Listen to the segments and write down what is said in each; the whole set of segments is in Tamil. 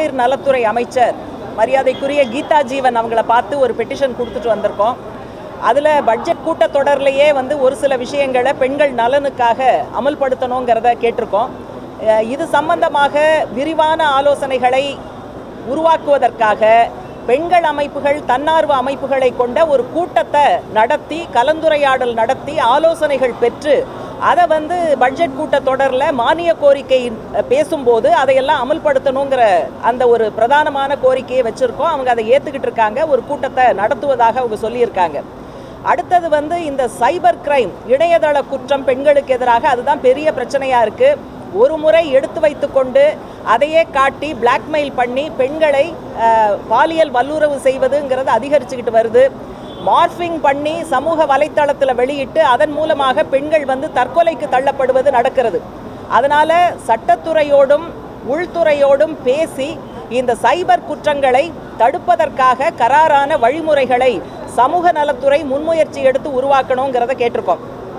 மகளிர் நலத்துறை அமைச்சர் மரியாதைக்குரிய கீதா ஜீவன் அவங்கள பார்த்து ஒரு பெட்டிஷன் கொடுத்துட்டு வந்திருக்கோம் அதில் பட்ஜெட் கூட்டத்தொடர்லையே வந்து ஒரு சில விஷயங்களை பெண்கள் நலனுக்காக அமல்படுத்தணுங்கிறத கேட்டிருக்கோம் அஹ் இது சம்பந்தமாக விரிவான ஆலோசனைகளை உருவாக்குவதற்காக பெண்கள் அமைப்புகள் தன்னார்வ அமைப்புகளை கொண்ட ஒரு கூட்டத்தை நடத்தி கலந்துரையாடல் நடத்தி ஆலோசனைகள் பெற்று அதை வந்து பட்ஜெட் கூட்டத்தொடரில் மானிய கோரிக்கை அஹ், பேசும்போது அதையெல்லாம் அமல்படுத்தணுங்கிற அந்த ஒரு பிரதானமான கோரிக்கையை வச்சுருக்கோம் அவங்க அதை ஏற்றுக்கிட்டு இருக்காங்க ஒரு கூட்டத்தை நடத்துவதாக அவங்க சொல்லியிருக்காங்க அடுத்தது வந்து இந்த சைபர் கிரைம் இணையதள குற்றம் பெண்களுக்கு எதிராக அதுதான் பெரிய பிரச்சனையாக இருக்குது ஒரு முறை எடுத்து வைத்துக்கொண்டு அதையே காட்டி பிளாக்மெயில் பண்ணி பெண்களை அஹ், பாலியல் வல்லுறவு செய்வதுங்கிறது அதிகரிச்சுக்கிட்டு வருது மார்ஃபிங் பண்ணி சமூக வலைத்தளத்தில் வெளியிட்டு அதன் மூலமாக பெண்கள் வந்து தற்கொலைக்கு தள்ளப்படுவது நடக்கிறது அதனால சட்டத்துறையோடும் உள்துறையோடும் பேசி இந்த சைபர் குற்றங்களை தடுப்பதற்காக கராரான வழிமுறைகளை சமூக நலத்துறை முன்முயற்சி எடுத்து உருவாக்கணுங்கிறத கேட்டிருக்கோம்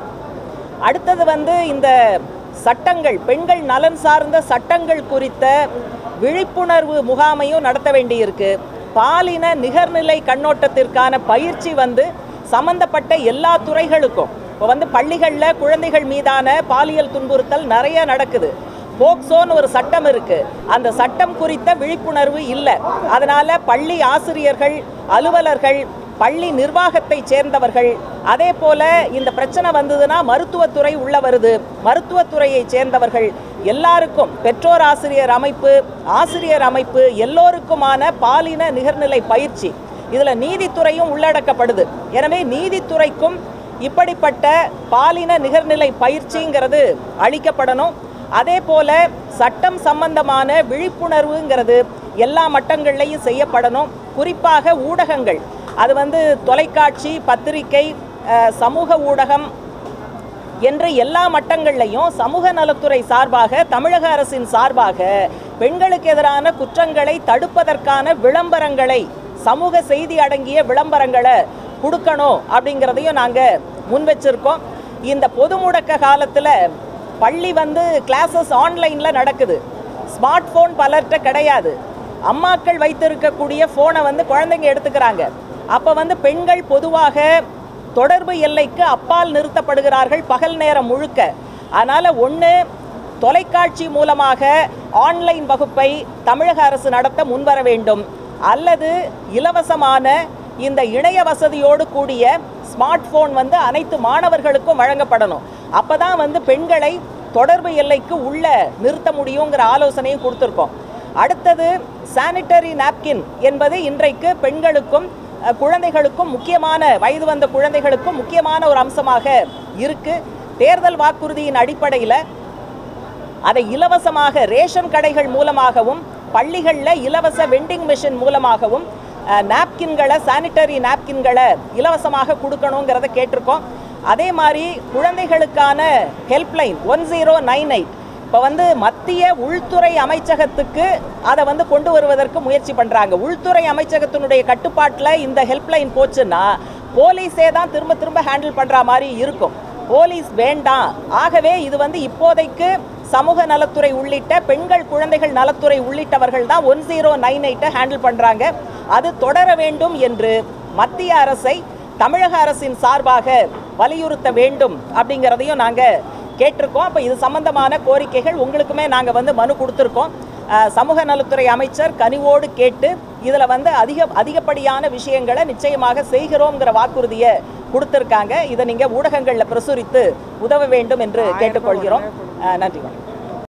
அடுத்தது வந்து இந்த சட்டங்கள் பெண்கள் நலன் சார்ந்த சட்டங்கள் குறித்த விழிப்புணர்வு முகாமையும் நடத்த வேண்டியிருக்கு பாலின நிகர்நிலை கண்ணோட்டத்திற்கான பயிற்சி வந்து சம்பந்தப்பட்ட எல்லா துறைகளுக்கும் இப்போ வந்து பள்ளிகளில் குழந்தைகள் மீதான பாலியல் துன்புறுத்தல் நிறைய நடக்குது போக்சோன்னு ஒரு சட்டம் இருக்கு அந்த சட்டம் குறித்த விழிப்புணர்வு இல்லை அதனால பள்ளி ஆசிரியர்கள் அலுவலர்கள் பள்ளி நிர்வாகத்தை சேர்ந்தவர்கள் அதே போல இந்த பிரச்சனை வந்ததுன்னா மருத்துவத்துறை உள்ள வருது மருத்துவத்துறையை சேர்ந்தவர்கள் எல்லாருக்கும் பெற்றோர் ஆசிரியர் அமைப்பு ஆசிரியர் அமைப்பு எல்லோருக்குமான பாலின நிகர்நிலை பயிற்சி இதில் நீதித்துறையும் உள்ளடக்கப்படுது எனவே நீதித்துறைக்கும் இப்படிப்பட்ட பாலின நிகர்நிலை பயிற்சிங்கிறது அளிக்கப்படணும் அதே போல சட்டம் சம்பந்தமான விழிப்புணர்வுங்கிறது எல்லா மட்டங்கள்லையும் செய்யப்படணும் குறிப்பாக ஊடகங்கள் அது வந்து தொலைக்காட்சி பத்திரிகை அஹ், சமூக ஊடகம் என்று எல்லா மட்டங்கள்லையும் சமூக நலத்துறை சார்பாக தமிழக அரசின் சார்பாக பெண்களுக்கு எதிரான குற்றங்களை தடுப்பதற்கான விளம்பரங்களை சமூக செய்தி அடங்கிய விளம்பரங்களை கொடுக்கணும் அப்படிங்கிறதையும் நாங்கள் முன் வச்சிருக்கோம் இந்த பொது முடக்க காலத்தில் பள்ளி வந்து கிளாஸஸ் ஆன்லைனில் நடக்குது ஸ்மார்ட் ஃபோன் பலர்கிட்ட கிடையாது அம்மாக்கள் வைத்திருக்கக்கூடிய ஃபோனை வந்து குழந்தைங்க எடுத்துக்கிறாங்க அப்போ வந்து பெண்கள் பொதுவாக தொடர்பு எல்லைக்கு அப்பால் நிறுத்தப்படுகிறார்கள் பகல் நேரம் முழுக்க அதனால் ஒன்று தொலைக்காட்சி மூலமாக ஆன்லைன் வகுப்பை தமிழக அரசு நடத்த முன்வர வேண்டும் அல்லது இலவசமான இந்த இணைய வசதியோடு கூடிய ஸ்மார்ட் ஃபோன் வந்து அனைத்து மாணவர்களுக்கும் வழங்கப்படணும் அப்போ தான் வந்து பெண்களை தொடர்பு எல்லைக்கு உள்ள நிறுத்த முடியுங்கிற ஆலோசனையும் கொடுத்துருக்கோம் அடுத்தது சானிட்டரி நாப்கின் என்பது இன்றைக்கு பெண்களுக்கும் அஹ், குழந்தைகளுக்கும் முக்கியமான வயது வந்த குழந்தைகளுக்கும் முக்கியமான ஒரு அம்சமாக இருக்கு தேர்தல் வாக்குறுதியின் அடிப்படையில் அதை இலவசமாக ரேஷன் கடைகள் மூலமாகவும் பள்ளிகளில் இலவச வெண்டிங் மிஷின் மூலமாகவும் நாப்கின்களை சானிட்டரி நாப்கின்களை இலவசமாக கொடுக்கணுங்கிறத கேட்டிருக்கோம் அதே மாதிரி குழந்தைகளுக்கான helpline one zero nine eight இப்போ வந்து மத்திய உள்துறை அமைச்சகத்துக்கு அதை வந்து கொண்டு வருவதற்கு முயற்சி பண்ணுறாங்க உள்துறை அமைச்சகத்தினுடைய கட்டுப்பாட்டில் இந்த ஹெல்ப்லைன் போச்சுன்னா போலீஸே தான் திரும்ப திரும்ப ஹேண்டில் பண்ணுற மாதிரி இருக்கும் போலீஸ் வேண்டாம் ஆகவே இது வந்து இப்போதைக்கு சமூக நலத்துறை உள்ளிட்ட பெண்கள் குழந்தைகள் நலத்துறை உள்ளிட்டவர்கள் தான் ஒன் ஜீரோ நைன் எயிட்டை ஹேண்டில் பண்ணுறாங்க அது தொடர வேண்டும் என்று மத்திய அரசை தமிழக அரசின் சார்பாக வலியுறுத்த வேண்டும் அப்படிங்கிறதையும் நாங்கள் கேட்டிருக்கோம் அப்போ இது சம்பந்தமான கோரிக்கைகள் உங்களுக்குமே நாங்கள் வந்து மனு கொடுத்துருக்கோம் அஹ், சமூக நலத்துறை அமைச்சர் கனிவோடு கேட்டு இதில் வந்து அதிக அதிகப்படியான விஷயங்களை நிச்சயமாக செய்கிறோங்கிற வாக்குறுதியை கொடுத்துருக்காங்க இதை நீங்கள் ஊடகங்களில் பிரசுரித்து உதவ வேண்டும் என்று கேட்டுக்கொள்கிறோம் அஹ், நன்றி வணக்கம்